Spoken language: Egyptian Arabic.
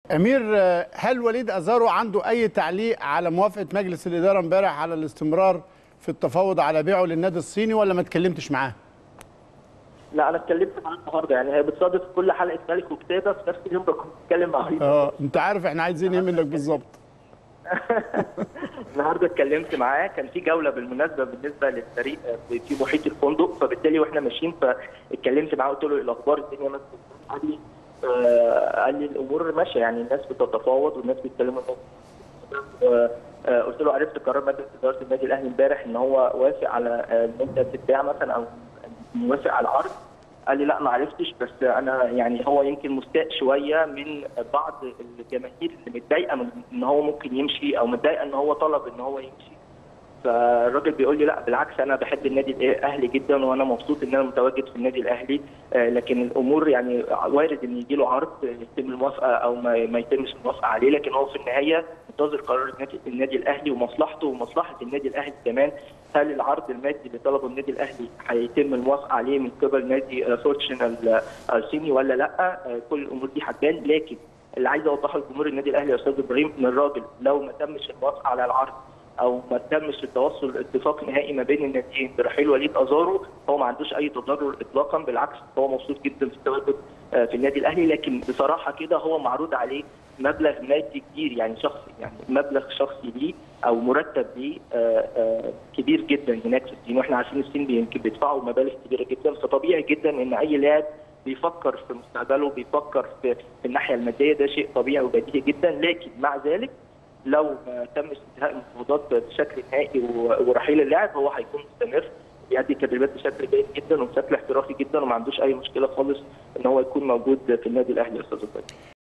امير هل وليد ازارو عنده اي تعليق على موافقه مجلس الاداره امبارح على الاستمرار في التفاوض على بيعه للنادي الصيني ولا ما اتكلمتش معاه؟ لا انا اتكلمت معاه النهارده يعني هي بتصادف كل حلقه ملك وكتابه في نفس اليوم بكون بتكلم مع عيد اه انت عارف احنا عايزين ايه منك بالظبط النهارده اتكلمت معاه كان في جوله بالمناسبه بالنسبه للفريق في محيط الفندق فبالتالي واحنا ماشيين فاتكلمت معاه قلت له إيه الاخبار الدنيا ماشيه قال لي آه، قال لي الامور ماشيه يعني الناس بتتفاوض والناس بيتكلموا الناس آه، قلت له عرفت قرار مجلس اداره النادي الاهلي امبارح ان هو وافق على آه، ان انت تتباع مثلا او موافق على العرض قال لي لا ما عرفتش بس انا يعني هو يمكن مستاء شويه من بعض الجماهير اللي متضايقه من ان هو ممكن يمشي او متضايقه ان هو طلب ان هو يمشي فالراجل بيقول لي لا بالعكس انا بحب النادي الاهلي جدا وانا مبسوط ان انا متواجد في النادي الاهلي آه، لكن الامور يعني وارد ان يجي له عرض يتم الموافقه او ما ما يتمش الموافقه عليه لكن هو في النهايه منتظر قرار النادي, النادي الاهلي ومصلحته ومصلحه النادي الاهلي كمان هل العرض المادي اللي طلبه النادي الاهلي هيتم الموافقه عليه من قبل نادي فورتشن الصيني ولا لا آه، كل الامور دي هتبان لكن اللي عايز اوضحه لجمهور النادي الاهلي يا استاذ ابراهيم ان الراجل لو ما تمش الموافقه على العرض او ما تمش التوصل اتفاق نهائي ما بين الناديين برحيل وليد ازارو هو ما عندوش اي تضرر اطلاقا بالعكس هو مبسوط جدا في التواجد آه، في النادي الاهلي لكن بصراحه كده هو معروض عليه مبلغ مادي كبير يعني شخصي يعني مبلغ شخصي ليه او مرتب ليه آه، آه، كبير جدا هناك في الصين واحنا عارفين الصين يمكن بيدفعوا مبالغ كبيره جدا فطبيعي جدا ان اي لاعب بيفكر في مستقبله بيفكر في, في الناحيه الماديه ده شيء طبيعي وبديهي جدا لكن مع ذلك لو ما تمش انتهاء المفاوضات بشكل نهائي و- ورحيل اللاعب هو هيكون مستمر بيأدي التدريبات بشكل جيد جدا وبشكل احترافي جدا وما عندوش اي مشكله خالص ان هو يكون موجود في النادي الاهلي يا استاذ إبراهيم.